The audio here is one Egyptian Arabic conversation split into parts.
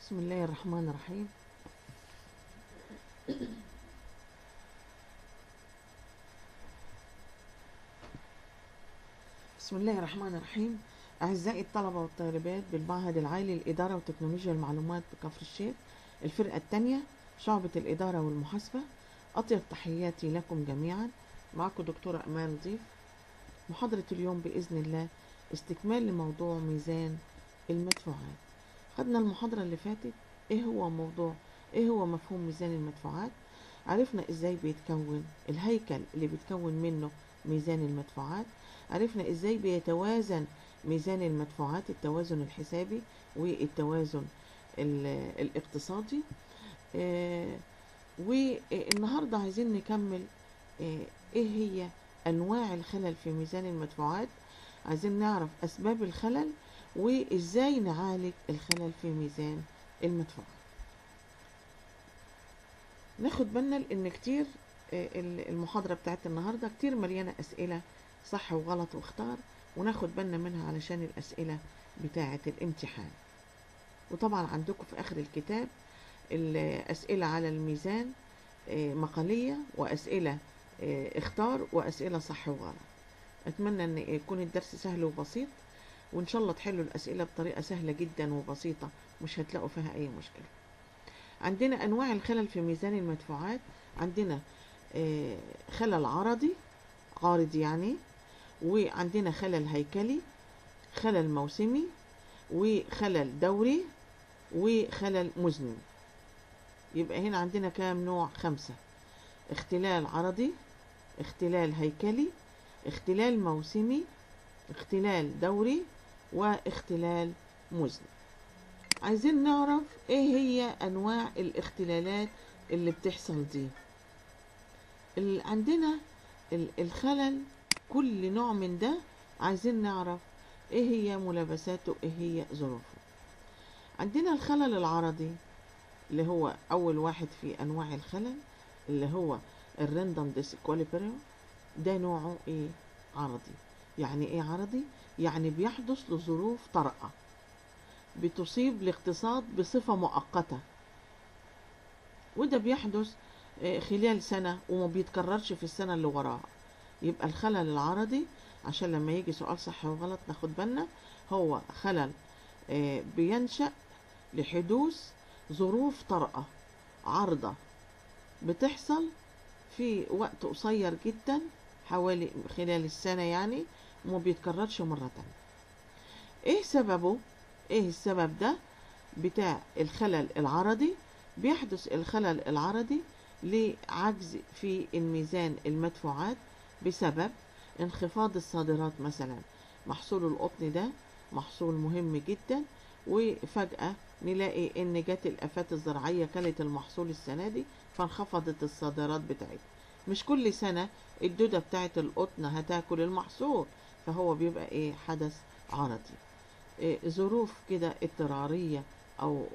بسم الله الرحمن الرحيم بسم الله الرحمن الرحيم أعزائي الطلبة والطالبات بالمعهد العالي للإدارة وتكنولوجيا المعلومات بكفر الشيخ الفرقة الثانية شعبة الإدارة والمحاسبة أطيب تحياتي لكم جميعا معكم دكتورة أمال ضيف محاضرة اليوم بإذن الله استكمال لموضوع ميزان المدفوعات خدنا المحاضرة اللي فاتت ايه هو موضوع ايه هو مفهوم ميزان المدفوعات عرفنا ازاي بيتكون الهيكل اللي بيتكون منه ميزان المدفوعات عرفنا ازاي بيتوازن ميزان المدفوعات التوازن الحسابي والتوازن ال- الاقتصادي آه، والنهاردة عايزين نكمل آه، ايه هي انواع الخلل في ميزان المدفوعات عايزين نعرف اسباب الخلل وازاي نعالج الخلل في ميزان المدفوعات ناخد بالنا ان كتير آه، ال- المحاضرة بتاعت النهاردة كتير مليانة اسئلة صح وغلط واختار وناخد بالنا منها علشان الاسئلة بتاعة الامتحان وطبعا عندكم في اخر الكتاب الاسئلة على الميزان آه، مقالية واسئلة آه، اختار واسئلة صح وغلط اتمنى ان يكون الدرس سهل وبسيط وان شاء الله تحلوا الاسئله بطريقه سهله جدا وبسيطه مش هتلاقوا فيها اي مشكله عندنا انواع الخلل في ميزان المدفوعات عندنا آه، خلل عرضي عارض يعني وعندنا خلل هيكلي خلل موسمي وخلل دوري وخلل مزمن يبقى هنا عندنا كام نوع خمسة اختلال عرضي اختلال هيكلي اختلال موسمي اختلال دوري واختلال مزمن عايزين نعرف ايه هي انواع الاختلالات اللي بتحصل دي ال- عندنا ال- الخلل كل نوع من ده عايزين نعرف ايه هي ملابساته ايه هي ظروفه عندنا الخلل العرضي اللي هو اول واحد في انواع الخلل اللي هو الرندم ديسكواليبريم ده نوعه ايه عرضي يعني ايه عرضي يعني بيحدث لظروف طارئة بتصيب الاقتصاد بصفة مؤقتة وده بيحدث آه، خلال سنة وما بيتكررش في السنة اللي وراها يبقى الخلل العرضي عشان لما يجي سؤال صح وغلط ناخد بالنا هو خلل آه، بينشأ لحدوث ظروف طارئة عارضة بتحصل في وقت قصير جدا حوالي خلال السنة يعني وما بيتكررش مرة تانية ايه سببه ايه السبب ده بتاع الخلل العرضي بيحدث الخلل العرضي لعجز في الميزان المدفوعات بسبب انخفاض الصادرات مثلا محصول القطن ده محصول مهم جدا وفجأة نلاقي ان جت الافات الزراعية كلت المحصول السنة دي فانخفضت الصادرات بتاعتها مش كل سنة الدودة بتاعت القطن هتاكل المحصول فهو بيبقى ايه حدث عرضي إيه ظروف كده اضطرارية او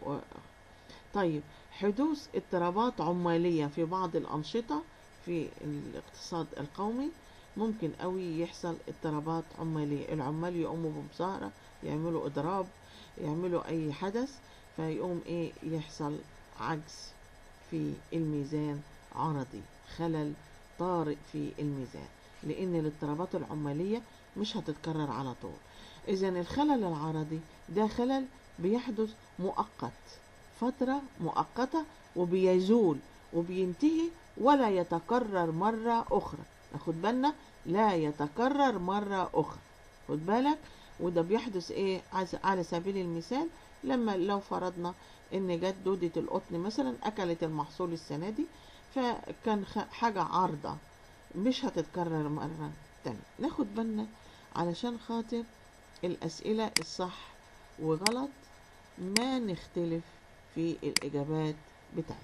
طيب حدوث اضطرابات عمالية في بعض الأنشطة في الاقتصاد القومي ممكن قوي يحصل اضطرابات عمالية العمال يقوموا بمظاهرة يعملوا إضراب يعملوا أي حدث فيقوم إيه يحصل عجز في الميزان عرضي خلل طارئ في الميزان لأن الاضطرابات العمالية مش هتتكرر على طول إذا الخلل العرضي ده خلل بيحدث مؤقت فترة مؤقتة وبيزول وبينتهي ولا يتكرر مرة أخرى ناخد بالنا لا يتكرر مرة أخرى خد بالك وده بيحدث إيه عز- على سبيل المثال لما لو فرضنا إن جت دودة القطن مثلا أكلت المحصول السنة دي فكان خ- حاجة عارضة مش هتتكرر مرة تانية ناخد بالنا علشان خاطر الأسئلة الصح وغلط ما نختلف في الإجابات بتاعتنا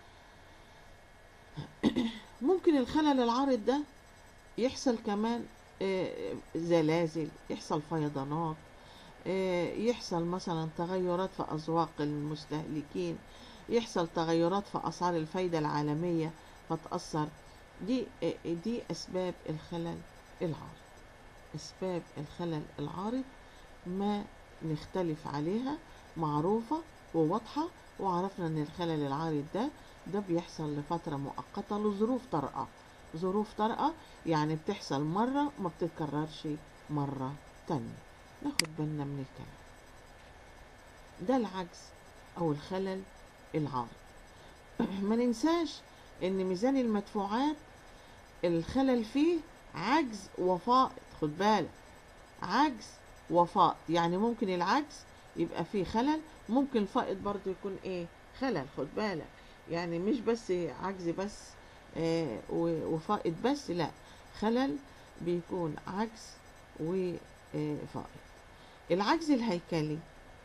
ممكن الخلل العارض ده يحصل كمان آه، زلازل يحصل فيضانات آه، يحصل مثلا تغيرات في أذواق المستهلكين يحصل تغيرات في أسعار الفايدة العالمية فتأثر دي آه، دي أسباب الخلل العارض أسباب الخلل العارض ما نختلف عليها معروفة وواضحة وعرفنا ان الخلل العارض ده ده بيحصل لفترة مؤقتة لظروف طارئة ظروف طارئة يعني بتحصل مرة ما بتتكررش مرة تانية ناخد بالنا من الكلام ده العجز او الخلل العارض ما ننساش ان ميزان المدفوعات الخلل فيه عجز وفائض خد بالك عجز وفائض يعني ممكن العجز يبقى فيه خلل ممكن الفائض برضو يكون ايه خلل خد بالك يعني مش بس عجز بس آه و- وفائض بس لا خلل بيكون عجز وفائض العجز الهيكلي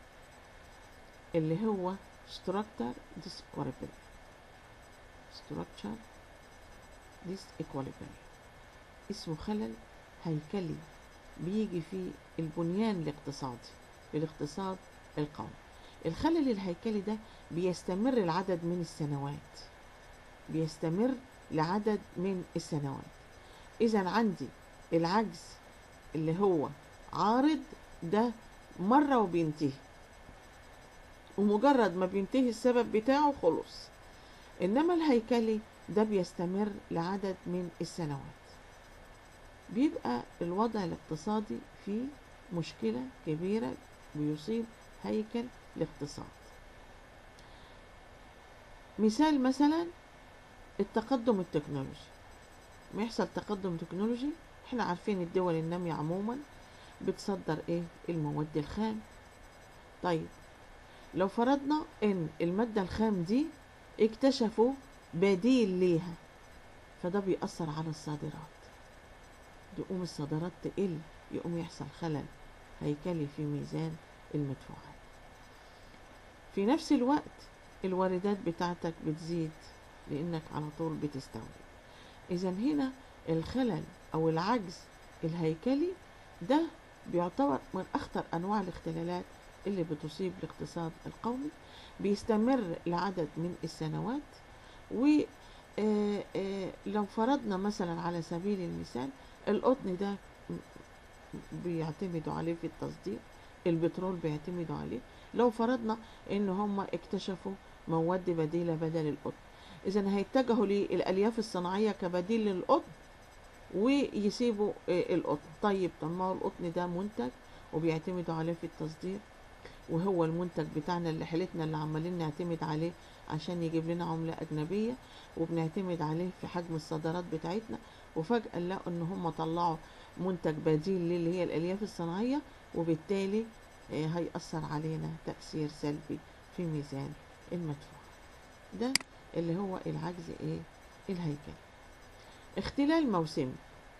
اللي هو structure disequilibrium structure disequilibrium اسمه خلل هيكلي بيجي في البنيان الاقتصادي في الاقتصاد القومي الخلل الهيكلي ده بيستمر لعدد من السنوات بيستمر لعدد من السنوات اذا عندي العجز اللي هو عارض ده مرة وبينتهي ومجرد ما بينتهي السبب بتاعه خلص انما الهيكلي ده بيستمر لعدد من السنوات بيبقى الوضع الاقتصادي فيه مشكلة كبيرة بيصيب هيكل الاقتصاد مثال مثلا التقدم التكنولوجي ما يحصل تقدم تكنولوجي احنا عارفين الدول النامية عموما بتصدر ايه المواد الخام طيب لو فرضنا ان المادة الخام دي اكتشفوا بديل ليها فده بيأثر على الصادرات يقوم الصادرات تقل يقوم يحصل خلل هيكلي في ميزان المدفوعات في نفس الوقت الواردات بتاعتك بتزيد لانك على طول بتستورد اذا هنا الخلل او العجز الهيكلي ده بيعتبر من اخطر انواع الاختلالات اللي بتصيب الاقتصاد القومي بيستمر لعدد من السنوات و آه، آه، لو فرضنا مثلا على سبيل المثال القطن ده م- بيعتمدوا عليه في التصدير البترول بيعتمدوا عليه لو فرضنا ان هم اكتشفوا مواد بديلة بدل القطن اذا هيتجهوا للالياف الصناعية كبديل للقطن ويسيبوا آه، القطن طيب طب ما هو القطن ده منتج وبيعتمدوا عليه في التصدير وهو المنتج بتاعنا اللي حيلتنا اللي عمالين نعتمد عليه عشان يجيب لنا عملة أجنبية وبنعتمد عليه في حجم الصادرات بتاعتنا وفجأة لقوا إن هم طلعوا منتج بديل ليه اللي هي الألياف الصناعية وبالتالي آه، هيأثر علينا تأثير سلبي في ميزان المدفوع ده اللي هو العجز ايه الهيكلي اختلال موسمي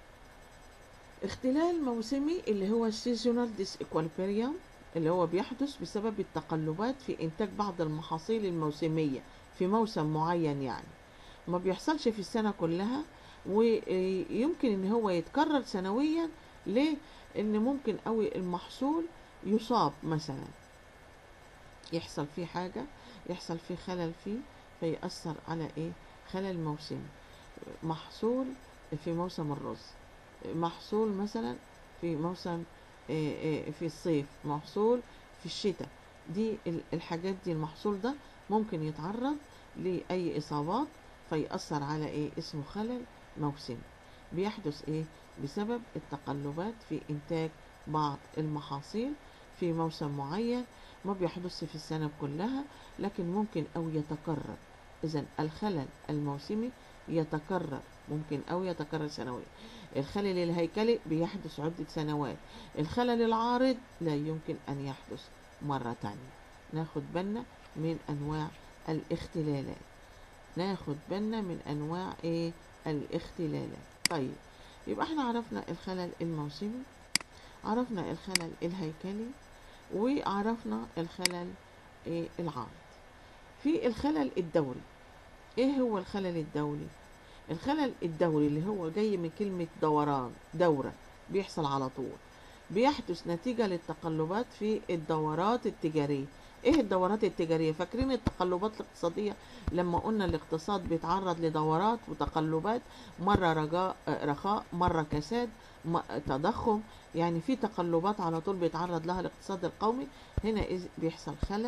اختلال موسمي اللي هو السيزونال ديس equilibrium اللي هو بيحدث بسبب التقلبات في إنتاج بعض المحاصيل الموسمية في موسم معين يعني ما بيحصلش في السنة كلها ويمكن إن هو يتكرر سنويا ليه؟ إن ممكن قوي المحصول يصاب مثلا يحصل فيه حاجة يحصل فيه خلل فيه فيأثر على إيه؟ خلل موسمي محصول في موسم الرز محصول مثلا في موسم آه، آه، في الصيف محصول في الشتاء دي ال- الحاجات دي المحصول ده ممكن يتعرض لأي إصابات فيأثر على إيه اسمه خلل موسمي بيحدث إيه بسبب التقلبات في إنتاج بعض المحاصيل في موسم معين ما بيحدث في السنة كلها لكن ممكن أو يتكرر إذا الخلل الموسمي يتكرر ممكن أو يتكرر سنويا الخلل الهيكلي بيحدث عدة سنوات الخلل العارض لا يمكن أن يحدث مرة تانية ناخد بالنا من أنواع الاختلالات ناخد بالنا من أنواع إيه الاختلالات طيب يبقى احنا عرفنا الخلل الموسمي عرفنا الخلل الهيكلي وعرفنا الخلل إيه العارض في الخلل الدوري ايه هو الخلل الدوري الخلل الدوري اللي هو جاي من كلمة دوران دورة بيحصل على طول بيحدث نتيجة للتقلبات في الدورات التجارية ايه الدورات التجارية فاكرين التقلبات الاقتصادية لما قلنا الاقتصاد بيتعرض لدورات وتقلبات مرة رجاء آه، رخاء مرة كساد م- تضخم يعني في تقلبات على طول بيتعرض لها الاقتصاد القومي هنا إذ بيحصل خلل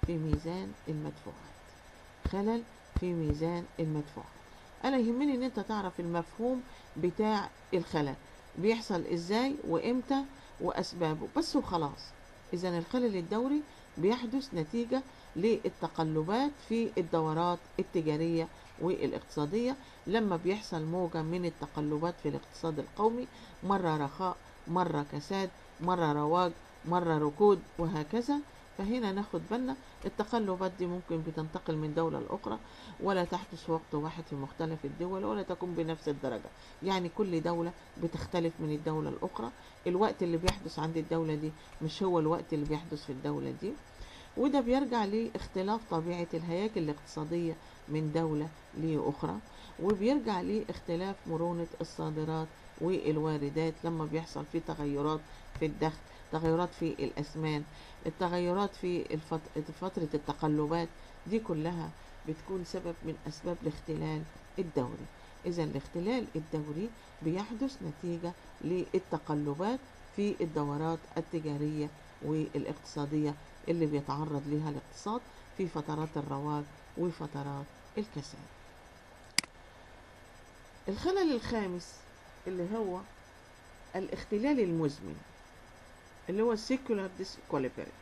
في ميزان المدفوعات خلل في ميزان المدفوعات انا يهمني ان انت تعرف المفهوم بتاع الخلل بيحصل ازاي وامتى واسبابه بس وخلاص اذا الخلل الدوري بيحدث نتيجة للتقلبات في الدورات التجارية والاقتصادية لما بيحصل موجة من التقلبات في الاقتصاد القومي مرة رخاء مرة كساد مرة رواج مرة ركود وهكذا فهنا ناخد بالنا التقلبات دي ممكن بتنتقل من دولة لأخرى ولا تحدث في وقت واحد في مختلف الدول ولا تكون بنفس الدرجة يعني كل دولة بتختلف من الدولة الأخرى الوقت اللي بيحدث عند الدولة دي مش هو الوقت اللي بيحدث في الدولة دي وده بيرجع لاختلاف طبيعة الهياكل الاقتصادية من دولة لأخرى وبيرجع لاختلاف مرونة الصادرات والواردات لما بيحصل في تغيرات في الدخل تغيرات في الأسمان التغيرات في الفت- فترة التقلبات دي كلها بتكون سبب من أسباب الاختلال الدوري إذا الاختلال الدوري بيحدث نتيجة للتقلبات في الدورات التجارية والاقتصادية اللي بيتعرض لها الاقتصاد في فترات الرواج وفترات الكساد الخلل الخامس اللي هو الاختلال المزمن اللي هو secular disequilibrium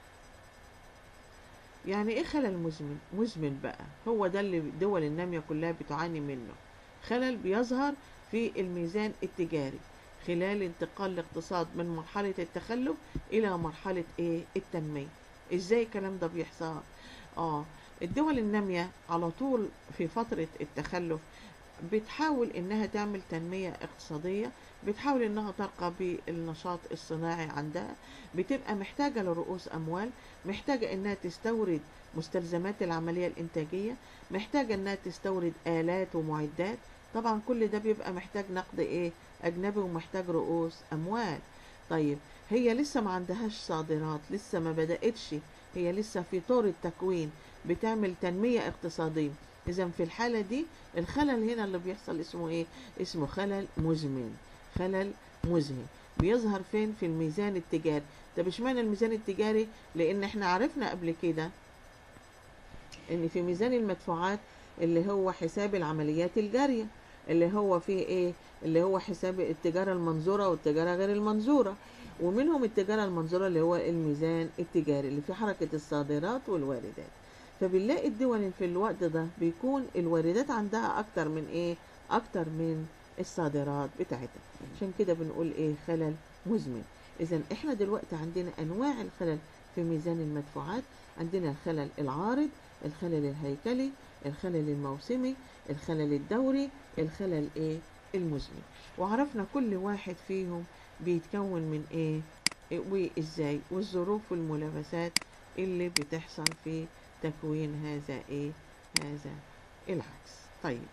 يعني ايه خلل مزمن مزمن بقى هو ده اللي الدول النامية كلها بتعاني منه خلل بيظهر في الميزان التجاري خلال انتقال الاقتصاد من مرحلة التخلف إلى مرحلة إيه التنمية إزاي الكلام ده بيحصل آه الدول النامية على طول في فترة التخلف بتحاول إنها تعمل تنمية اقتصادية بتحاول إنها ترقى بالنشاط الصناعي عندها بتبقى محتاجة لرؤوس أموال محتاجة إنها تستورد مستلزمات العملية الإنتاجية محتاجة إنها تستورد آلات ومعدات طبعا كل ده بيبقى محتاج نقد إيه أجنبي ومحتاج رؤوس أموال طيب هي لسه ما عندهاش صادرات لسه ما بدأتش هي لسه في طور التكوين بتعمل تنمية اقتصادية إذا في الحالة دي الخلل هنا اللي بيحصل اسمه إيه؟ اسمه خلل مزمن خلل مزمن بيظهر فين في الميزان التجاري طب اشمعنى الميزان التجاري لان احنا عرفنا قبل كده ان في ميزان المدفوعات اللي هو حساب العمليات الجارية اللي هو فيه ايه اللي هو حساب التجارة المنظورة والتجارة غير المنظورة ومنهم التجارة المنظورة اللي هو الميزان التجاري اللي فيه حركة الصادرات والواردات فبنلاقي الدول في الوقت ده بيكون الواردات عندها اكتر من ايه اكتر من الصادرات بتاعتها عشان كده بنقول ايه خلل مزمن اذا احنا دلوقتي عندنا انواع الخلل في ميزان المدفوعات عندنا الخلل العارض الخلل الهيكلي الخلل الموسمي الخلل الدوري الخلل ايه المزمن وعرفنا كل واحد فيهم بيتكون من ايه إيه وازاي والظروف والملابسات اللي بتحصل في تكوين هذا ايه هذا العكس طيب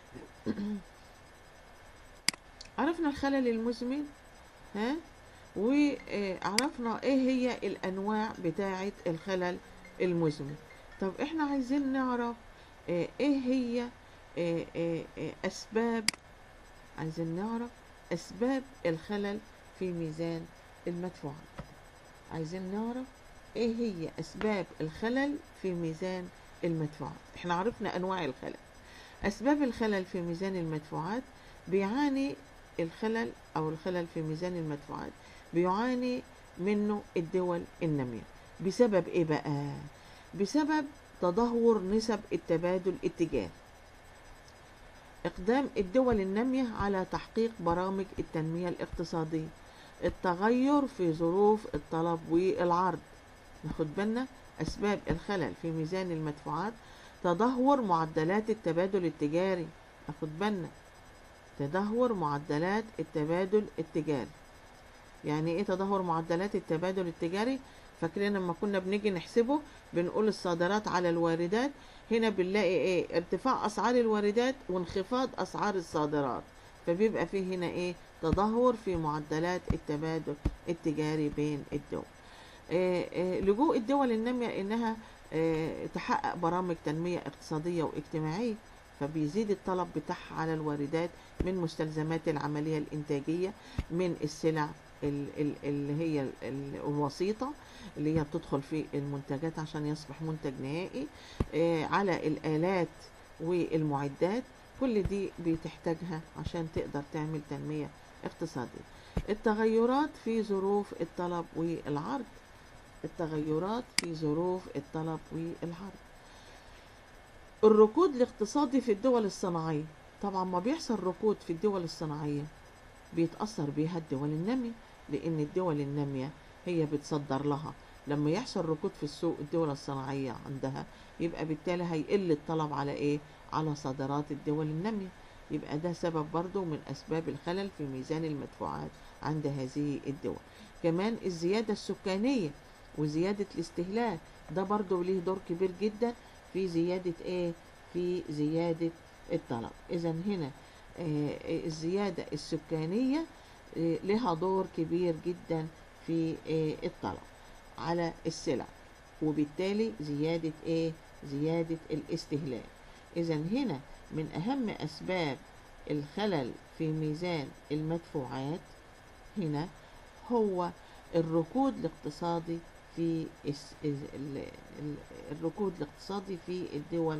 عرفنا الخلل المزمن ها وعرفنا ايه هي الانواع بتاعه الخلل المزمن طب احنا عايزين نعرف ايه هي إيه إيه إيه اسباب عايزين نعرف اسباب الخلل في ميزان المدفوعات عايزين نعرف ايه هي اسباب الخلل في ميزان المدفوعات احنا عرفنا انواع الخلل اسباب الخلل في ميزان المدفوعات بيعاني الخلل او الخلل في ميزان المدفوعات بيعاني منه الدول النامية بسبب ايه بقى بسبب تدهور نسب التبادل التجاري اقدام الدول النامية على تحقيق برامج التنمية الاقتصادية التغير في ظروف الطلب والعرض ناخد بالنا اسباب الخلل في ميزان المدفوعات تدهور معدلات التبادل التجاري ناخد بالنا تدهور معدلات التبادل التجاري يعني ايه تدهور معدلات التبادل التجاري فاكرين لما كنا بنيجي نحسبه بنقول الصادرات على الواردات هنا بنلاقي ايه ارتفاع اسعار الواردات وانخفاض اسعار الصادرات فبيبقى فيه هنا ايه تدهور في معدلات التبادل التجاري بين الدول إيه إيه لجوء الدول النامية انها إيه تحقق برامج تنمية اقتصادية واجتماعية فبيزيد الطلب بتاعها على الواردات من مستلزمات العملية الإنتاجية من السلع ال- ال- اللي هي ال- ال- الوسيطة اللي هي بتدخل في المنتجات عشان يصبح منتج نهائي آه، على الآلات والمعدات كل دي بتحتاجها عشان تقدر تعمل تنمية اقتصادية التغيرات في ظروف الطلب والعرض التغيرات في ظروف الطلب والعرض الركود الاقتصادي في الدول الصناعية طبعا ما بيحصل ركود في الدول الصناعية بيتأثر بيها الدول النامية لأن الدول النامية هي بتصدر لها لما يحصل ركود في السوق الدول الصناعية عندها يبقى بالتالي هيقل الطلب على ايه على صادرات الدول النامية يبقى ده سبب برضو من أسباب الخلل في ميزان المدفوعات عند هذه الدول كمان الزيادة السكانية وزيادة الاستهلاك ده برضو ليه دور كبير جدا في زيادة ايه في زيادة الطلب اذا هنا آه، الزيادة السكانية آه، لها دور كبير جدا في آه، الطلب على السلع وبالتالي زيادة ايه زيادة الاستهلاك اذا هنا من اهم اسباب الخلل في ميزان المدفوعات هنا هو الركود الاقتصادي في الس- ال- ال- ال- الركود الاقتصادي في الدول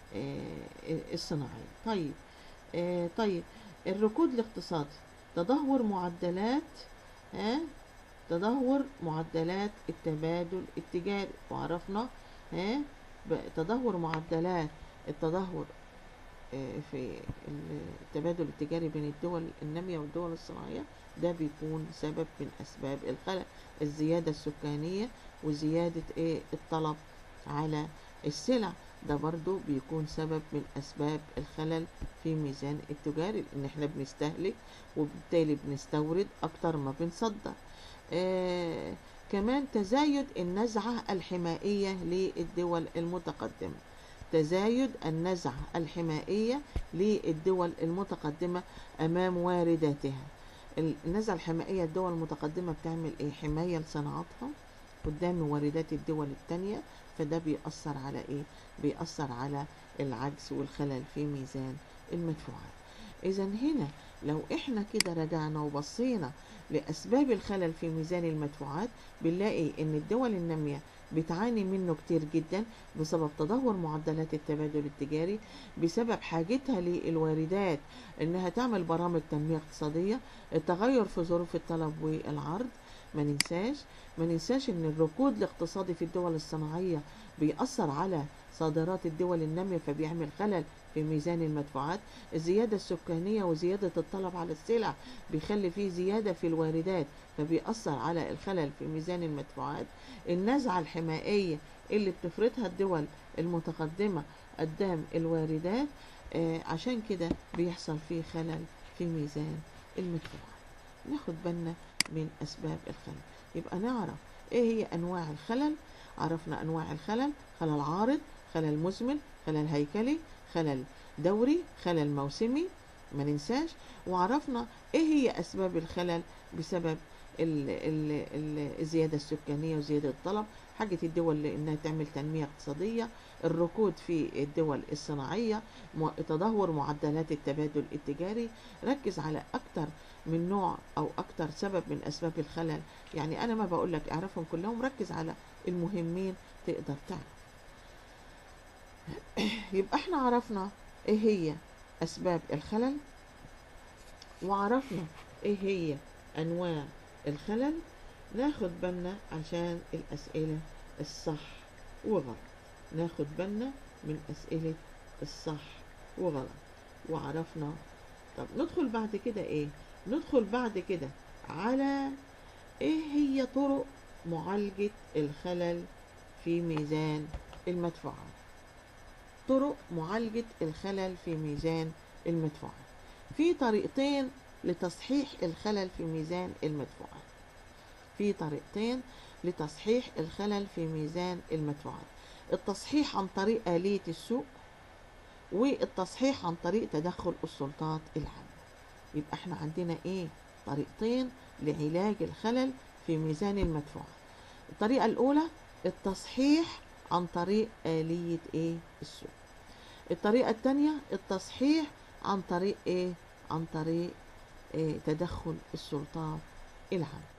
آه، الصناعية طيب آه، طيب الركود الاقتصادي تدهور معدلات ها تدهور معدلات التبادل التجاري وعرفنا ها ب- تدهور معدلات التدهور آه، في التبادل التجاري بين الدول النامية والدول الصناعية ده بيكون سبب من أسباب الخلل الزيادة السكانية وزيادة إيه الطلب على السلع ده برضو بيكون سبب من أسباب الخلل في ميزان التجاري لأن احنا بنستهلك وبالتالي بنستورد أكتر ما بنصدر آه كمان تزايد النزعة الحمائية للدول المتقدمة تزايد النزعة الحمائية للدول المتقدمة أمام وارداتها النزعة الحمائية الدول المتقدمة بتعمل إيه حماية لصناعاتها قدام واردات الدول التانية فده بيأثر على إيه بيأثر على العجز والخلل في ميزان المدفوعات إذا هنا لو إحنا كده رجعنا وبصينا لأسباب الخلل في ميزان المدفوعات بنلاقي إن الدول النامية بتعاني منه كتير جدا بسبب تدهور معدلات التبادل التجاري بسبب حاجتها للواردات انها تعمل برامج تنمية اقتصادية التغير في ظروف الطلب والعرض ما ننساش ما ننساش ان الركود الاقتصادي في الدول الصناعية بيأثر على صادرات الدول النامية فبيعمل خلل في ميزان المدفوعات الزيادة السكانية وزيادة الطلب على السلع بيخلي فيه زيادة في الواردات فبيأثر على الخلل في ميزان المدفوعات النزعة الحمائية اللي بتفرضها الدول المتقدمة قدام الواردات آه عشان كده بيحصل فيه خلل في ميزان المدفوعات ناخد بالنا من أسباب الخلل يبقى نعرف إيه هي أنواع الخلل عرفنا أنواع الخلل خلل عارض خلل مزمن خلل هيكلي خلل دوري خلل موسمي ما ننساش وعرفنا ايه هي اسباب الخلل بسبب ال ال ال الزيادة السكانية وزيادة الطلب حاجة الدول لانها تعمل تنمية اقتصادية الركود في الدول الصناعية م- تدهور معدلات التبادل التجاري ركز على اكتر من نوع او اكتر سبب من اسباب الخلل يعني انا ما بقول لك اعرفهم كلهم ركز على المهمين تقدر تعرف يبقى احنا عرفنا ايه هي اسباب الخلل وعرفنا ايه هي انواع الخلل ناخد بالنا عشان الاسئلة الصح وغلط ناخد بالنا من اسئلة الصح وغلط وعرفنا طب ندخل بعد كده ايه ندخل بعد كده على ايه هي طرق معالجة الخلل في ميزان المدفوعات طرق معالجة الخلل في ميزان المدفوعات في طريقتين لتصحيح الخلل في ميزان المدفوعات في طريقتين لتصحيح الخلل في ميزان المدفوعات التصحيح عن طريق آلية السوق والتصحيح عن طريق تدخل السلطات العامة يبقى احنا عندنا ايه طريقتين لعلاج الخلل في ميزان المدفوعات الطريقة الأولى التصحيح عن طريق آلية ايه السوق الطريقة التانية التصحيح عن طريق ايه عن طريق إيه تدخل السلطات العامة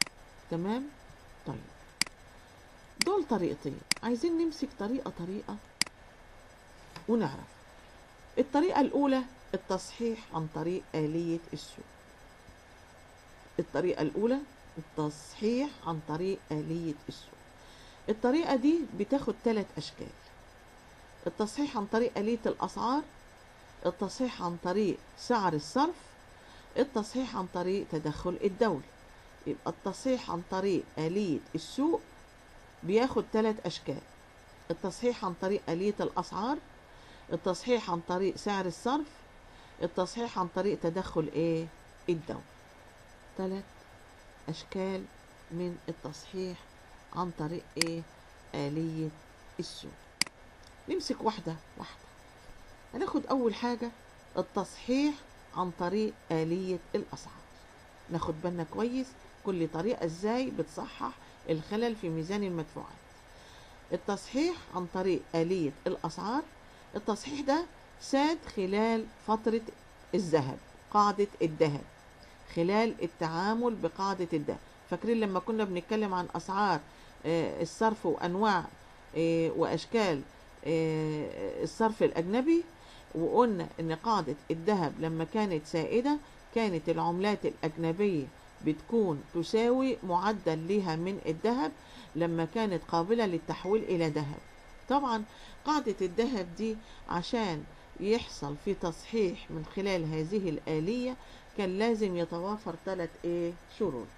تمام طيب دول طريقتين عايزين نمسك طريقة طريقة ونعرف الطريقة الأولى التصحيح عن طريق آلية السوق الطريقة الأولى التصحيح عن طريق آلية السوق الطريقة دي بتاخد ثلاث أشكال التصحيح عن طريق آلية الأسعار التصحيح عن طريق سعر الصرف التصحيح عن طريق تدخل الدولة يبقى التصحيح عن طريق آلية السوق بياخد ثلاث أشكال التصحيح عن طريق آلية الأسعار التصحيح عن طريق سعر الصرف التصحيح عن طريق تدخل ايه الدولة ثلاث أشكال من التصحيح عن طريق ايه آلية السوق نمسك واحدة واحدة هناخد أول حاجة التصحيح عن طريق آلية الأسعار ناخد بالنا كويس كل طريقة ازاي بتصحح الخلل في ميزان المدفوعات التصحيح عن طريق آلية الأسعار التصحيح ده ساد خلال فترة الذهب قاعدة الذهب خلال التعامل بقاعدة الذهب فاكرين لما كنا بنتكلم عن أسعار آه، الصرف وأنواع آه، وأشكال آه، الصرف الأجنبي وقلنا إن قاعدة الذهب لما كانت سائدة كانت العملات الأجنبية بتكون تساوي معدل لها من الذهب لما كانت قابلة للتحويل إلى ذهب طبعا قاعدة الذهب دي عشان يحصل في تصحيح من خلال هذه الآلية كان لازم يتوافر ثلاث ايه شروط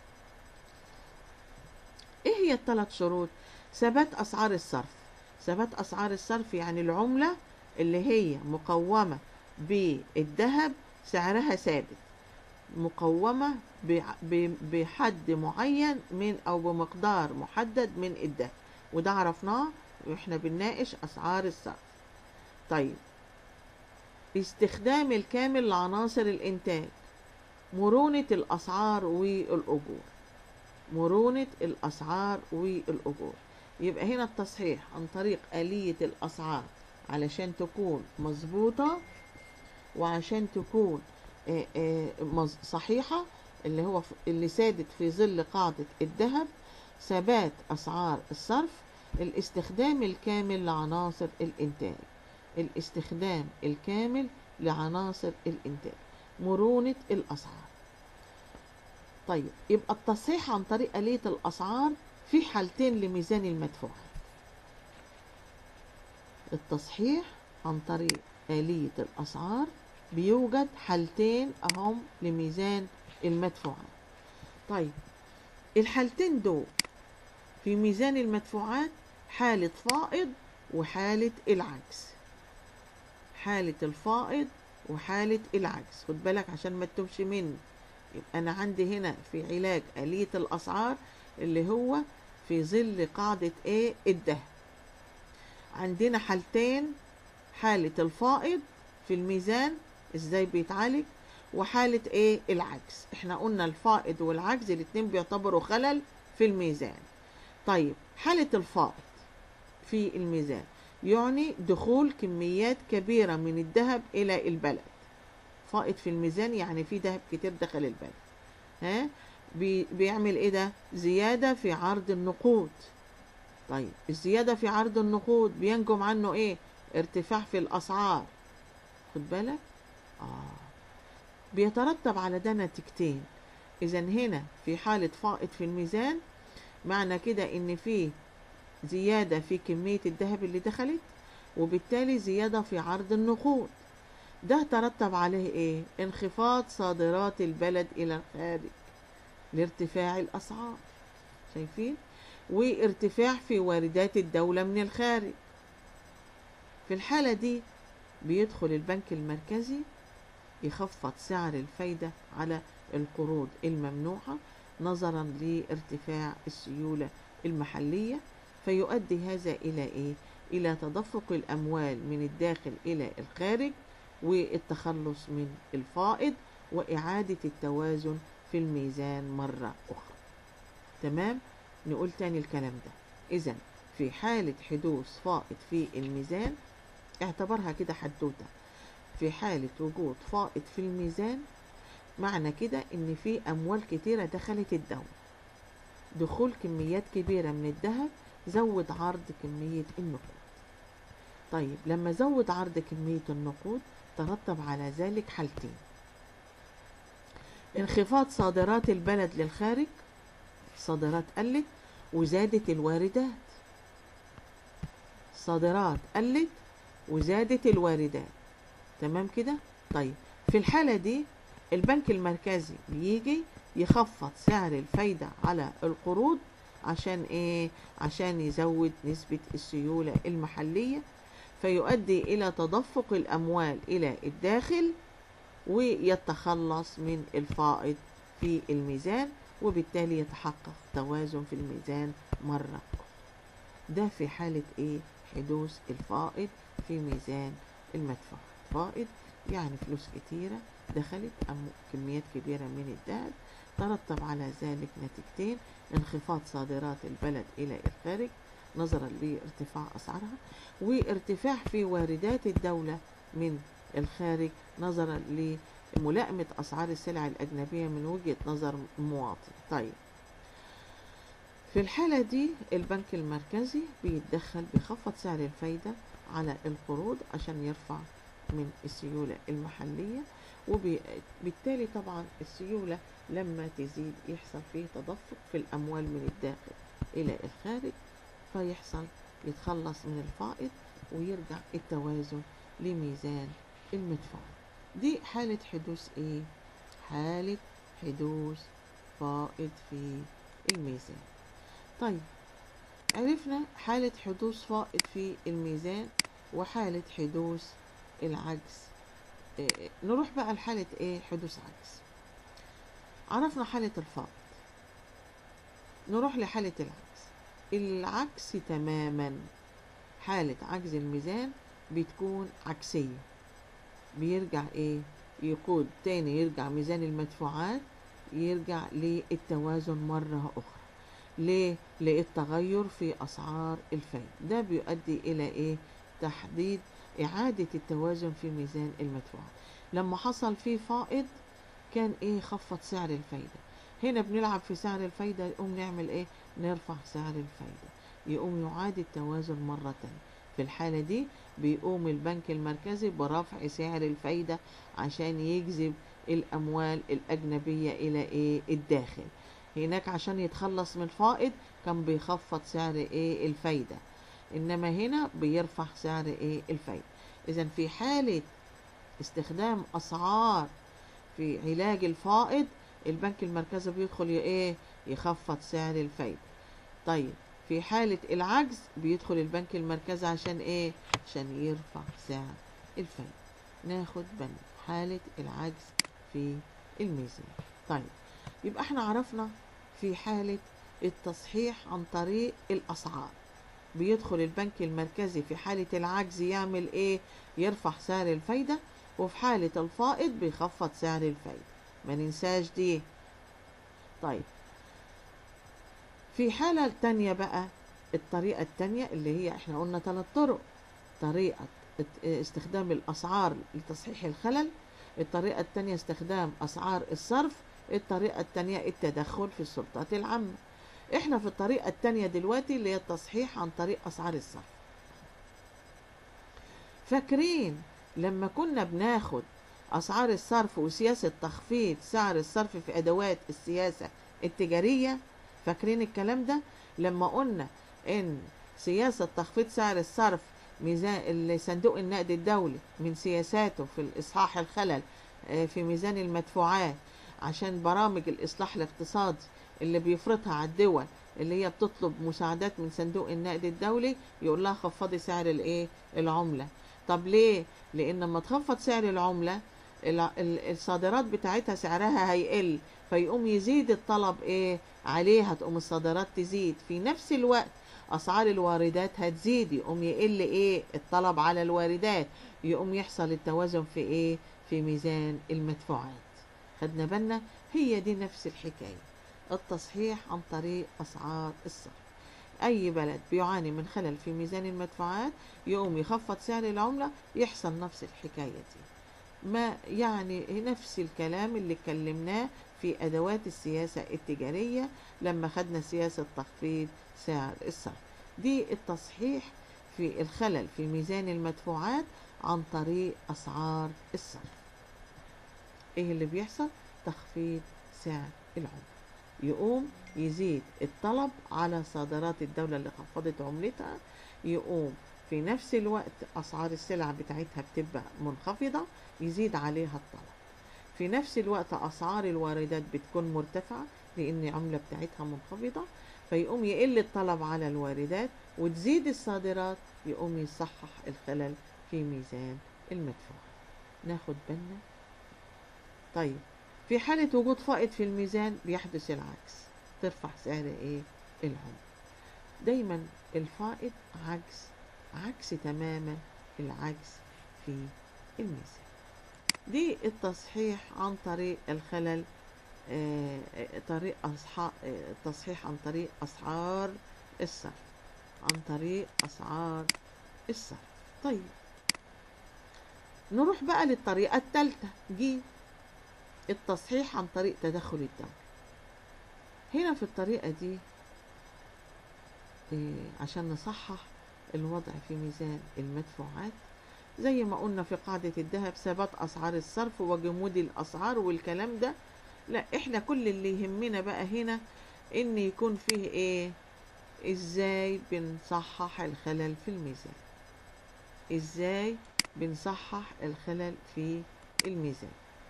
ايه هي الثلاث شروط ثبات اسعار الصرف ثبات اسعار الصرف يعني العملة اللي هي مقومة بالذهب سعرها ثابت مقومة بع- ب- بحد معين من أو بمقدار محدد من الذهب وده عرفناه واحنا بنناقش أسعار الصرف طيب استخدام الكامل لعناصر الإنتاج مرونة الأسعار والأجور مرونة الأسعار والأجور يبقى هنا التصحيح عن طريق آلية الأسعار علشان تكون مظبوطة وعشان تكون آه، آه، مز- صحيحة اللي هو ف- اللي سادت في ظل قاعدة الذهب ثبات أسعار الصرف الاستخدام الكامل لعناصر الإنتاج الاستخدام الكامل لعناصر الإنتاج مرونة الأسعار طيب يبقى التصحيح عن طريق آلية الأسعار في حالتين لميزان المدفوعات التصحيح عن طريق آلية الأسعار بيوجد حالتين أهم لميزان المدفوعات طيب الحالتين دول في ميزان المدفوعات حالة فائض وحالة العجز حالة الفائض وحالة العجز خد بالك عشان ما تتوبش مني يبقى أنا عندي هنا في علاج آلية الأسعار اللي هو في ظل قاعدة ايه الدهب عندنا حالتين حالة الفائض في الميزان ازاي بيتعالج وحالة ايه العجز احنا قلنا الفائض والعجز الاتنين بيعتبروا خلل في الميزان طيب حالة الفائض في الميزان يعني دخول كميات كبيرة من الذهب إلى البلد فائض في الميزان يعني في ذهب كتير دخل البلد ها بي بيعمل ايه ده زيادة في عرض النقود طيب الزيادة في عرض النقود بينجم عنه ايه ارتفاع في الأسعار خد بالك آه بيترتب على ده نتيجتين إذا هنا في حالة فائض في الميزان معنى كده إن في زيادة في كمية الذهب اللي دخلت وبالتالي زيادة في عرض النقود ده ترتب عليه إيه؟ انخفاض صادرات البلد إلى الخارج لارتفاع الأسعار شايفين؟ وارتفاع في واردات الدولة من الخارج في الحالة دي بيدخل البنك المركزي يخفض سعر الفايدة على القروض الممنوعة نظرا لارتفاع السيولة المحلية فيؤدي هذا إلى إيه؟ إلى تدفق الأموال من الداخل إلى الخارج والتخلص من الفائض وإعادة التوازن في الميزان مرة أخرى تمام؟ نقول تاني الكلام ده إذا في حالة حدوث فائض في الميزان اعتبرها كده حدوتة في حالة وجود فائض في الميزان معنى كده ان في اموال كتيرة دخلت الدولة دخول كميات كبيرة من الذهب زود عرض كمية النقود طيب لما زود عرض كمية النقود ترتب على ذلك حالتين انخفاض صادرات البلد للخارج صادرات قلت وزادت الواردات صادرات قلت وزادت الواردات تمام كده طيب في الحالة دي البنك المركزي بيجي يخفض سعر الفايدة على القروض عشان ايه عشان يزود نسبة السيولة المحلية فيؤدي الى تدفق الاموال الى الداخل ويتخلص من الفائض في الميزان وبالتالي يتحقق توازن في الميزان مرة أخرى ده في حالة ايه حدوث الفائض في ميزان المدفوع فائض يعني فلوس كتيرة دخلت أم كميات كبيرة من الذهب ترتب على ذلك نتيجتين انخفاض صادرات البلد إلى الخارج نظرا لارتفاع أسعارها وارتفاع في واردات الدولة من الخارج نظرا لملائمة أسعار السلع الأجنبية من وجهة نظر المواطن طيب في الحالة دي البنك المركزي بيتدخل بيخفض سعر الفايدة على القروض عشان يرفع من السيولة المحلية وبالتالي طبعا السيولة لما تزيد يحصل فيه تدفق في الأموال من الداخل إلى الخارج فيحصل يتخلص من الفائض ويرجع التوازن لميزان المدفوع دي حالة حدوث ايه حالة حدوث فائض في الميزان طيب عرفنا حالة حدوث فائض في الميزان وحالة حدوث العجز إيه نروح بقى لحالة ايه حدوث عجز عرفنا حالة الفائض نروح لحالة العجز العكس تماما حالة عجز الميزان بتكون عكسية بيرجع ايه يقود تاني يرجع ميزان المدفوعات يرجع للتوازن مرة أخرى ليه؟ للتغير في أسعار الفايدة ده بيؤدي إلى إيه؟ تحديد إعادة التوازن في ميزان المدفوعات لما حصل فيه فائض كان إيه خفض سعر الفايدة هنا بنلعب في سعر الفايدة يقوم نعمل إيه؟ نرفع سعر الفايدة يقوم يعاد التوازن مرة تانية في الحالة دي بيقوم البنك المركزي برفع سعر الفايدة عشان يجذب الأموال الأجنبية إلى إيه الداخل هناك عشان يتخلص من الفائض كان بيخفض سعر إيه الفايدة إنما هنا بيرفع سعر إيه الفايدة إذا في حالة استخدام أسعار في علاج الفائض البنك المركزي بيدخل إيه يخفض سعر الفايدة طيب في حالة العجز بيدخل البنك المركزي عشان ايه عشان يرفع سعر الفايدة ناخد بالنا حالة العجز في الميزان طيب يبقى احنا عرفنا في حالة التصحيح عن طريق الأسعار بيدخل البنك المركزي في حالة العجز يعمل ايه يرفع سعر الفايدة وفي حالة الفائض بيخفض سعر الفايدة ما ننساش دي طيب في حالة تانية بقى الطريقة التانية اللي هي احنا قلنا ثلاث طرق طريقة استخدام الأسعار لتصحيح الخلل الطريقة التانية استخدام أسعار الصرف الطريقة التانية التدخل في السلطات العامة احنا في الطريقة التانية دلوقتي اللي هي التصحيح عن طريق أسعار الصرف فاكرين لما كنا بناخد أسعار الصرف وسياسة تخفيض سعر الصرف في أدوات السياسة التجارية فاكرين الكلام ده لما قلنا ان سياسة تخفيض سعر الصرف ميزان صندوق النقد الدولي من سياساته في الإصحاح الخلل في ميزان المدفوعات عشان برامج الإصلاح الاقتصادي اللي بيفرضها على الدول اللي هي بتطلب مساعدات من صندوق النقد الدولي يقول لها خفضي سعر الايه العملة طب ليه لان لما تخفض سعر العملة الصادرات بتاعتها سعرها هيقل فيقوم يزيد الطلب ايه عليها تقوم الصادرات تزيد في نفس الوقت اسعار الواردات هتزيد يقوم يقل ايه الطلب على الواردات يقوم يحصل التوازن في ايه في ميزان المدفوعات خدنا بالنا هي دي نفس الحكاية التصحيح عن طريق اسعار الصرف اي بلد بيعاني من خلل في ميزان المدفوعات يقوم يخفض سعر العملة يحصل نفس الحكاية دي ما يعني نفس الكلام اللي اتكلمناه في أدوات السياسة التجارية لما خدنا سياسة تخفيض سعر الصرف دي التصحيح في الخلل في ميزان المدفوعات عن طريق أسعار الصرف ايه اللي بيحصل تخفيض سعر العملة يقوم يزيد الطلب على صادرات الدولة اللي خفضت عملتها يقوم في نفس الوقت أسعار السلع بتاعتها بتبقى منخفضة يزيد عليها الطلب في نفس الوقت أسعار الواردات بتكون مرتفعة لأن العملة بتاعتها منخفضة فيقوم يقل الطلب على الواردات وتزيد الصادرات يقوم يصحح الخلل في ميزان المدفوع ناخد بالنا طيب في حالة وجود فائض في الميزان بيحدث العكس ترفع سعر ايه العملة دايما الفائض عكس عكس تماما العكس في الميزان دي التصحيح عن طريق الخلل آه، آه، طريق أصحاء آه، تصحيح عن طريق أسعار الصرف عن طريق أسعار الصرف طيب نروح بقى للطريقة الثالثة جي التصحيح عن طريق تدخل الدولة هنا في الطريقة دي إيه، عشان نصحح الوضع في ميزان المدفوعات زي ما قلنا في قاعدة الذهب ثبات أسعار الصرف وجمود الأسعار والكلام ده لا احنا كل اللي يهمنا بقى هنا ان يكون فيه ايه ازاي بنصحح الخلل في الميزان ازاي بنصحح الخلل في الميزان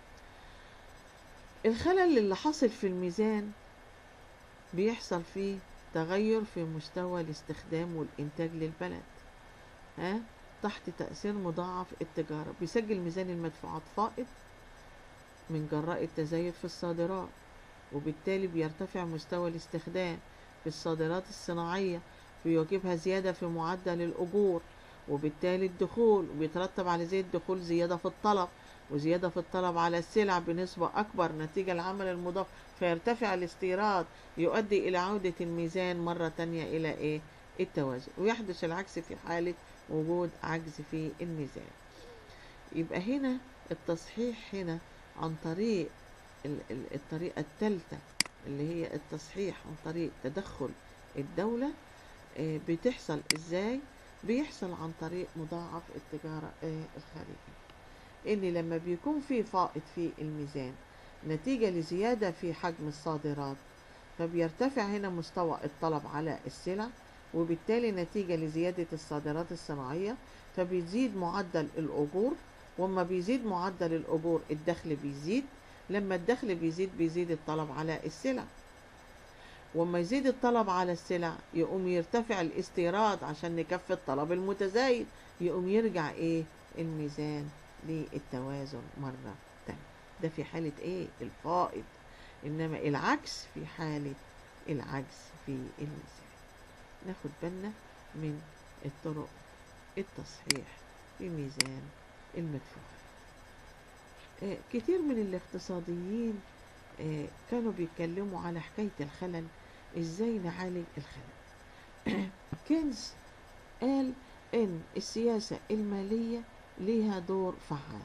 الخلل اللي حاصل في الميزان بيحصل فيه تغير في مستوى الاستخدام والإنتاج للبلد ها تحت تأثير مضاعف التجارة بيسجل ميزان المدفوعات فائض من جراء التزايد في الصادرات وبالتالي بيرتفع مستوى الاستخدام في الصادرات الصناعية بيواجبها زيادة في معدل الأجور وبالتالي الدخول وبيترتب على زي الدخول زيادة في الطلب وزيادة في الطلب على السلع بنسبة أكبر نتيجة العمل المضاف فيرتفع الاستيراد يؤدي إلى عودة الميزان مرة تانية إلى إيه؟ التوازن ويحدث العكس في حالة وجود عجز في الميزان يبقى هنا التصحيح هنا عن طريق ال- ال- الطريقة الثالثة اللي هي التصحيح عن طريق تدخل الدولة آه، بتحصل ازاي بيحصل عن طريق مضاعف التجارة آه، الخارجية ان لما بيكون في فائض في الميزان نتيجة لزيادة في حجم الصادرات فبيرتفع هنا مستوى الطلب على السلع وبالتالي نتيجة لزيادة الصادرات الصناعية فبيزيد معدل الأجور وما بيزيد معدل الأجور الدخل بيزيد لما الدخل بيزيد بيزيد الطلب على السلع وما يزيد الطلب على السلع يقوم يرتفع الاستيراد عشان نكفي الطلب المتزايد يقوم يرجع ايه الميزان للتوازن مرة تانية ده في حالة ايه الفائض انما العكس في حالة العجز في الميزان ناخد بالنا من الطرق التصحيح في ميزان المدفوعات آه، كتير من الاقتصاديين آه، كانوا بيتكلموا على حكاية الخلل ازاي نعالج الخلل كينز قال ان السياسة المالية ليها دور فعال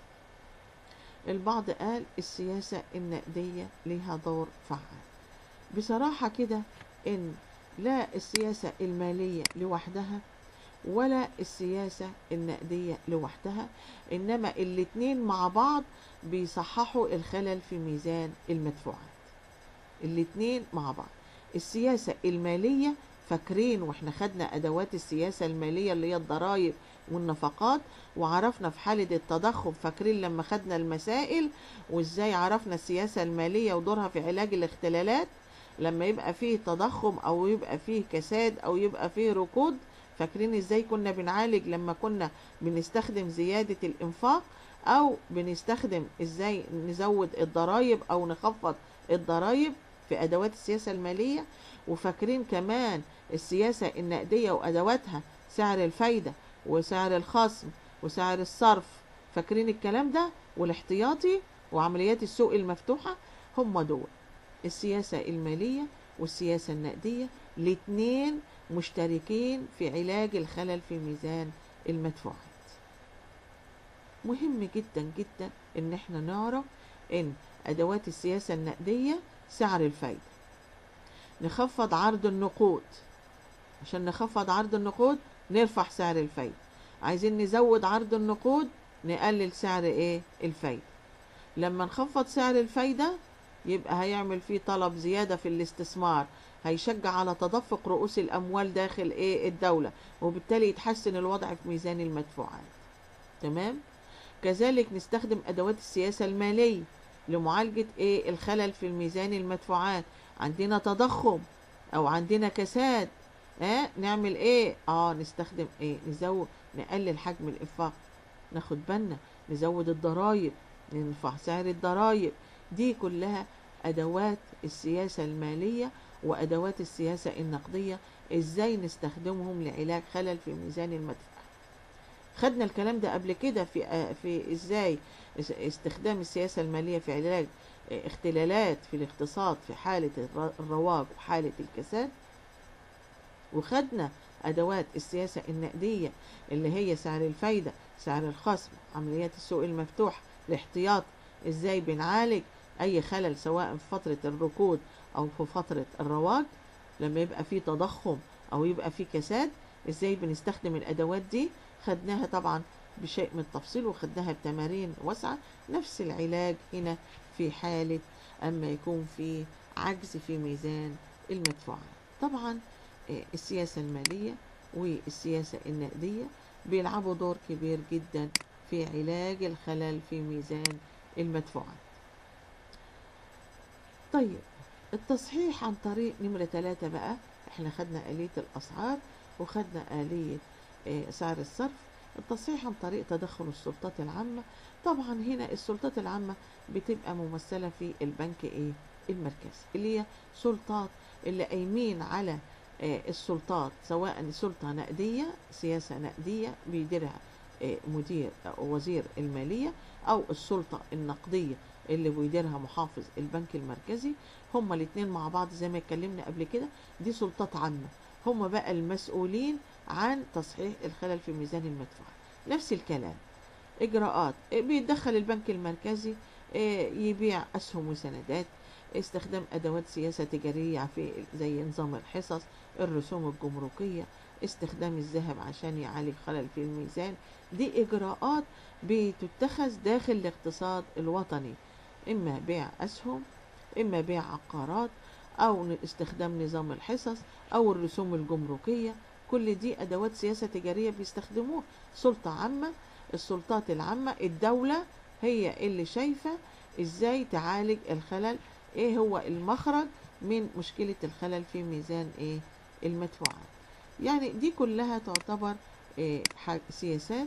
البعض قال السياسة النقدية ليها دور فعال بصراحة كده ان لا السياسة المالية لوحدها ولا السياسة النقدية لوحدها إنما الاتنين مع بعض بيصححوا الخلل في ميزان المدفوعات الاتنين مع بعض السياسة المالية فاكرين واحنا خدنا أدوات السياسة المالية اللي هي الضرائب والنفقات وعرفنا في حالة التضخم فاكرين لما خدنا المسائل وازاي عرفنا السياسة المالية ودورها في علاج الاختلالات لما يبقى فيه تضخم او يبقى فيه كساد او يبقى فيه ركود فاكرين ازاي كنا بنعالج لما كنا بنستخدم زيادة الانفاق او بنستخدم ازاي نزود الضرائب او نخفض الضرائب في ادوات السياسة المالية وفاكرين كمان السياسة النقدية وادواتها سعر الفايدة وسعر الخصم وسعر الصرف فاكرين الكلام ده والاحتياطي وعمليات السوق المفتوحة هم دول السياسة المالية والسياسة النقدية الاتنين مشتركين في علاج الخلل في ميزان المدفوعات مهم جدا جدا ان احنا نعرف ان ادوات السياسة النقدية سعر الفايدة نخفض عرض النقود عشان نخفض عرض النقود نرفع سعر الفايدة عايزين نزود عرض النقود نقلل سعر ايه الفايدة لما نخفض سعر الفايدة يبقى هيعمل فيه طلب زيادة في الاستثمار هيشجع على تدفق رؤوس الأموال داخل إيه الدولة وبالتالي يتحسن الوضع في ميزان المدفوعات تمام كذلك نستخدم أدوات السياسة المالية لمعالجة إيه الخلل في الميزان المدفوعات عندنا تضخم أو عندنا كساد آه نعمل إيه آه نستخدم إيه نزود نقلل حجم الإنفاق ناخد بالنا نزود الضرائب نرفع سعر الضرائب دي كلها أدوات السياسة المالية وأدوات السياسة النقدية إزاي نستخدمهم لعلاج خلل في ميزان المدفع خدنا الكلام ده قبل كده في في ازاي استخدام السياسة المالية في علاج اختلالات في الاقتصاد في حالة الرواج وحالة الكساد وخدنا أدوات السياسة النقدية اللي هي سعر الفايدة سعر الخصم عمليات السوق المفتوح الاحتياط ازاي بنعالج اي خلل سواء في فترة الركود او في فترة الرواج لما يبقى في تضخم او يبقى في كساد ازاي بنستخدم الادوات دي خدناها طبعا بشيء من التفصيل وخدناها بتمارين واسعة نفس العلاج هنا في حالة اما يكون في عجز في ميزان المدفوعات طبعا السياسة المالية والسياسة النقدية بيلعبوا دور كبير جدا في علاج الخلل في ميزان المدفوعات طيب التصحيح عن طريق نمرة ثلاثة بقى احنا خدنا آلية الأسعار وخدنا آلية سعر الصرف التصحيح عن طريق تدخل السلطات العامة طبعا هنا السلطات العامة بتبقى ممثلة في البنك ايه المركزي اللي هي سلطات اللي قايمين على السلطات سواء سلطة نقدية سياسة نقدية بيديرها مدير وزير المالية أو السلطة النقدية اللي بيديرها محافظ البنك المركزي هما الاتنين مع بعض زي ما اتكلمنا قبل كده دي سلطات عامة هما بقى المسؤولين عن تصحيح الخلل في ميزان المدفوعات نفس الكلام إجراءات بيتدخل البنك المركزي يبيع أسهم وسندات استخدام أدوات سياسة تجارية في زي نظام الحصص الرسوم الجمركية استخدام الذهب عشان يعالج خلل في الميزان دي إجراءات بتتخذ داخل الاقتصاد الوطني إما بيع أسهم إما بيع عقارات أو استخدام نظام الحصص أو الرسوم الجمركية كل دي أدوات سياسة تجارية بيستخدموها سلطة عامة السلطات العامة الدولة هي اللي شايفة إزاي تعالج الخلل إيه هو المخرج من مشكلة الخلل في ميزان إيه المدفوعات يعني دي كلها تعتبر إيه سياسات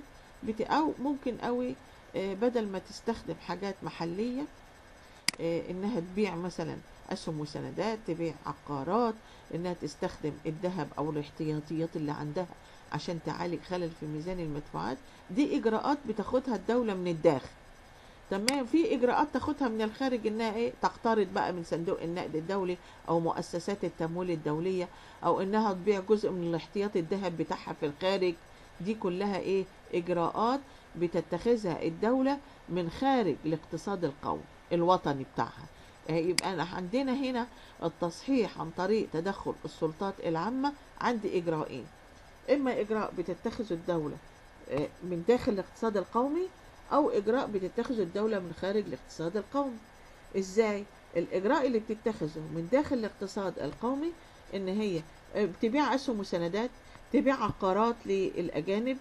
أو ممكن قوي إيه بدل ما تستخدم حاجات محلية إيه انها تبيع مثلا اسهم وسندات تبيع عقارات انها تستخدم الذهب او الاحتياطيات اللي عندها عشان تعالج خلل في ميزان المدفوعات دي اجراءات بتاخدها الدولة من الداخل تمام في اجراءات تاخدها من الخارج انها ايه تقترض بقى من صندوق النقد الدولي او مؤسسات التمويل الدولية او انها تبيع جزء من الاحتياطي الذهب بتاعها في الخارج دي كلها ايه اجراءات بتتخذها الدولة من خارج الاقتصاد القومي الوطني بتاعها يبقى أنا عندنا هنا التصحيح عن طريق تدخل السلطات العامة عندي إجراءين إما إجراء بتتخذ الدولة من داخل الاقتصاد القومي أو إجراء بتتخذ الدولة من خارج الاقتصاد القومي إزاي؟ الإجراء اللي بتتخذه من داخل الاقتصاد القومي إن هي بتبيع أسهم وسندات تبيع عقارات للأجانب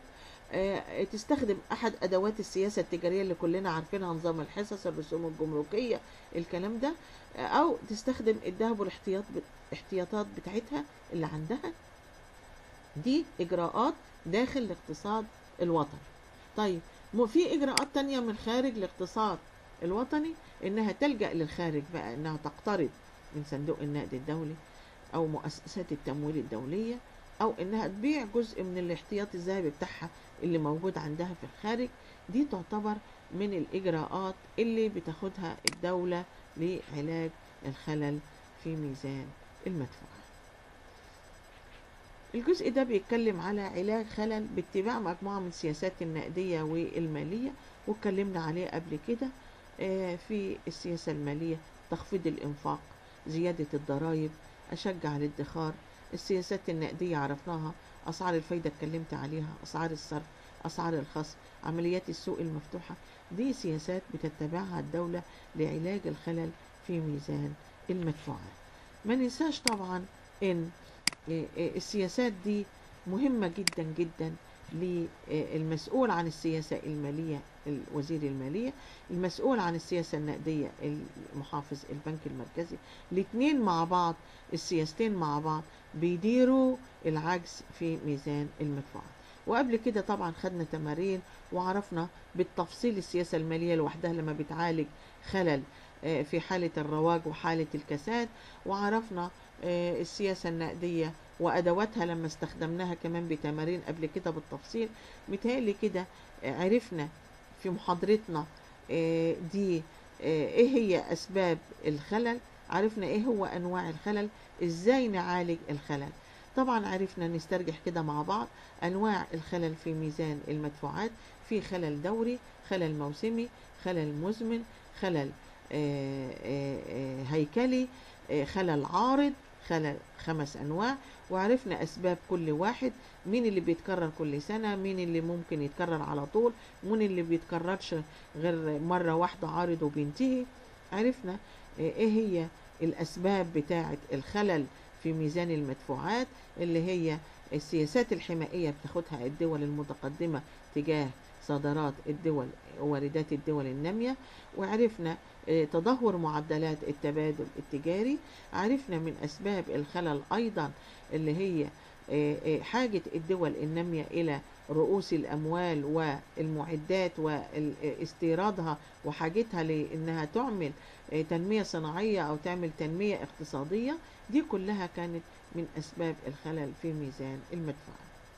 تستخدم احد ادوات السياسه التجاريه اللي كلنا عارفينها نظام الحصص الرسوم الجمركيه الكلام ده او تستخدم الذهب والاحتياط الاحتياطات بتاعتها اللي عندها دي اجراءات داخل الاقتصاد الوطني طيب في اجراءات تانية من خارج الاقتصاد الوطني انها تلجأ للخارج بقى انها تقترض من صندوق النقد الدولي او مؤسسات التمويل الدوليه او انها تبيع جزء من الاحتياط الذهبي بتاعها اللي موجود عندها في الخارج دي تعتبر من الاجراءات اللي بتاخدها الدولة لعلاج الخلل في ميزان المدفوع الجزء ده بيتكلم على علاج خلل باتباع مجموعة من السياسات النقدية والمالية واتكلمنا عليه قبل كده آه، في السياسة المالية تخفيض الإنفاق زيادة الضرائب أشجع الادخار السياسات النقدية عرفناها أسعار الفايدة اتكلمت عليها أسعار الصرف أسعار الخصم عمليات السوق المفتوحة دي سياسات بتتبعها الدولة لعلاج الخلل في ميزان المدفوعات ما ننساش طبعا ان آه، آه، السياسات دي مهمة جدا جدا للمسؤول عن السياسة المالية وزير المالية المسؤول عن السياسة النقدية المحافظ البنك المركزي الاثنين مع بعض السياستين مع بعض بيديروا العجز في ميزان المدفوعات وقبل كده طبعا خدنا تمارين وعرفنا بالتفصيل السياسة المالية لوحدها لما بتعالج خلل آه، في حالة الرواج وحالة الكساد وعرفنا آه، السياسة النقدية وأدواتها لما استخدمناها كمان بتمارين قبل كده بالتفصيل متهيألي كده آه، عرفنا في محاضرتنا آه، دي آه، ايه هي أسباب الخلل عرفنا ايه هو أنواع الخلل ازاي نعالج الخلل طبعا عرفنا نسترجح كده مع بعض أنواع الخلل في ميزان المدفوعات في خلل دوري خلل موسمي خلل مزمن خلل آه، آه، آه، هيكلي آه، خلل عارض خلل خمس أنواع وعرفنا أسباب كل واحد مين اللي بيتكرر كل سنة مين اللي ممكن يتكرر على طول مين اللي بيتكررش غير مرة واحدة عارض وبينتهي عرفنا آه، ايه هي الأسباب بتاعة الخلل في ميزان المدفوعات اللي هي السياسات الحمائية بتاخدها الدول المتقدمة تجاه صادرات الدول واردات الدول النامية وعرفنا آه، تدهور معدلات التبادل التجاري عرفنا من أسباب الخلل أيضا اللي هي آه، آه، حاجة الدول النامية إلى رؤوس الأموال والمعدات واستيرادها وحاجتها لأنها تعمل آه، تنمية صناعية أو تعمل تنمية اقتصادية دي كلها كانت من أسباب الخلل في ميزان المدفوعات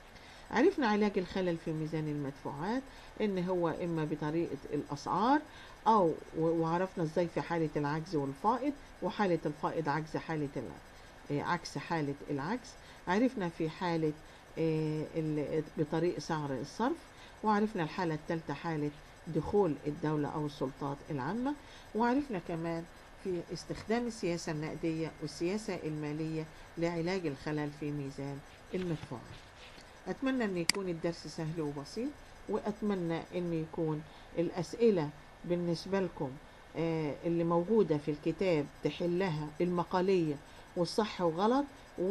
عرفنا علاج الخلل في ميزان المدفوعات ان هو اما بطريقة الاسعار او و- وعرفنا ازاي في حالة العجز والفائض وحالة الفائض عجز حالة ال- آه، عكس حالة العجز عرفنا في حالة آه، ال- بطريق سعر الصرف وعرفنا الحالة الثالثة حالة دخول الدولة أو السلطات العامة وعرفنا كمان في استخدام السياسة النقدية والسياسة المالية لعلاج الخلل في ميزان المدفوعات أتمنى أن يكون الدرس سهل وبسيط وأتمنى أن يكون الأسئلة بالنسبة لكم آه، اللي موجودة في الكتاب تحلها المقالية والصح وغلط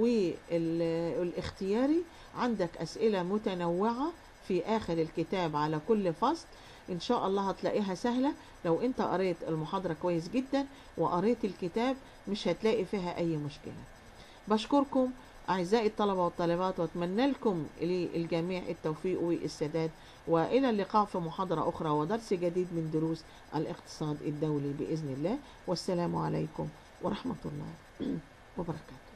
والاختياري عندك أسئلة متنوعة في آخر الكتاب على كل فصل إن شاء الله هتلاقيها سهلة لو أنت قريت المحاضرة كويس جدا وقريت الكتاب مش هتلاقي فيها أي مشكلة بشكركم أعزائي الطلبة والطالبات وأتمنى لكم للجميع التوفيق والسداد وإلى اللقاء في محاضرة أخرى ودرس جديد من دروس الاقتصاد الدولي بإذن الله والسلام عليكم ورحمة الله وبركاته